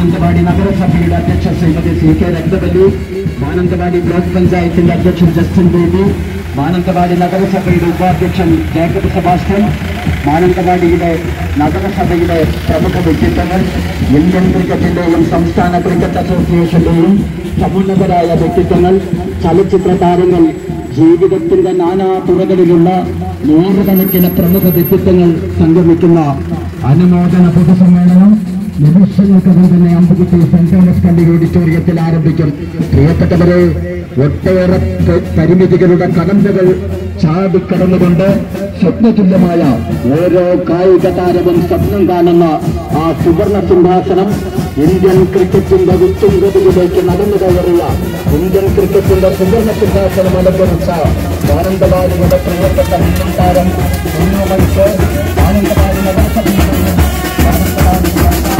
മാനന്തവാടി നഗരസഭയുടെ അധ്യക്ഷ Srimathi C K Rakthavalli Mananthavady block പഞ്ചായത്തിന്റെ അധ്യക്ഷൻ ജസ്റ്റിൻ ബേബി മാനന്തവാടി നഗരസഭയുടെ ഉപാധ്യക്ഷൻ ജേക്കബ് സെബാസ്റ്റ്യൻ മാനന്തവാടിയിലെ നഗരസഭയിലെ പ്രമുഖ വ്യക്തിത്വങ്ങൾ ഇന്ത്യൻ ക്രിക്കറ്റിന്റെയും സംസ്ഥാന ക്രിക്കറ്റ് അസോസിയേഷന്റെയും സമുന്നതരായ വ്യക്തിത്വങ്ങൾ ചലച്ചിത്ര താരങ്ങൾ ജീവിതത്തിന്റെ നാനാ തുറകളിലുള്ള നൂറുകണക്കിന് പ്രമുഖ വ്യക്തിത്വങ്ങൾ സംഗമിക്കുന്ന അനുമോദന പൊതുസമ്മേളനം നിമിഷങ്ങൾക്കകം തന്നെ അമ്പുകുത്തി സെന്റ് തോമസ് പള്ളി ഓഡിറ്റോറിയത്തിൽ ആരംഭിക്കും പ്രിയപ്പെട്ടവരെ ഒട്ടേറെ പ- പരിമിതികളുടെ കടമ്പകൾ ചാടിക്കടന്നുകൊണ്ട് സ്വപ്നതുല്യമായ ഓരോ കായിക താരവും സ്വപ്നം കാണുന്ന ആ സുവർണ സിംഹാസനം ഇന്ത്യൻ ക്രിക്കറ്റിന്റെ ഉത്തുംഗതിയിലേക്ക് നടന്നു കയറിയ ഇന്ത്യൻ ക്രിക്കറ്റിന്റെ സുവർണ സിംഹാസനം അലങ്കരിച്ച മാനന്തവാടിയുടെ പ്രിയപ്പെട്ട മുൻ താരം കുഞ്ഞുമണിക്ക് മാനന്തവാടി നഗരസഭയിൽ നിന്നും മാനന്തവാടി സർക്കാർ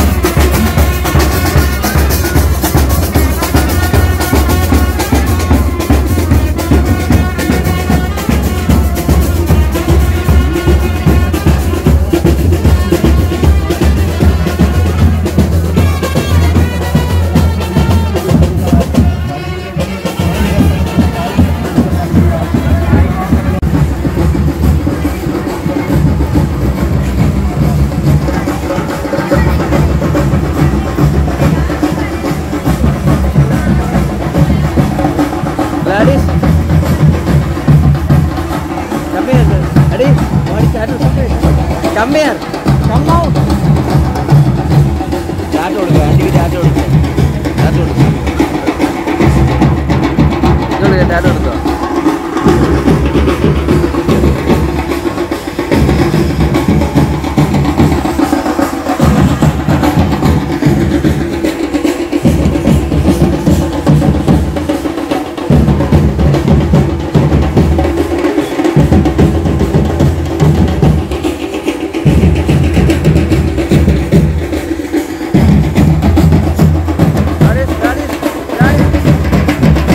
Gladys. Come here. Ready? What is that? Come here. Come out. ചാറ്റ് കൊടുക്കുക ആൻറ്റിക്ക് ചാറ്റ് കൊടുക്കുക ചാറ്റ് കൊടുക്കുക ചാറ്റ് കൊടുത്തോ Gladys, Gladys, Gladys.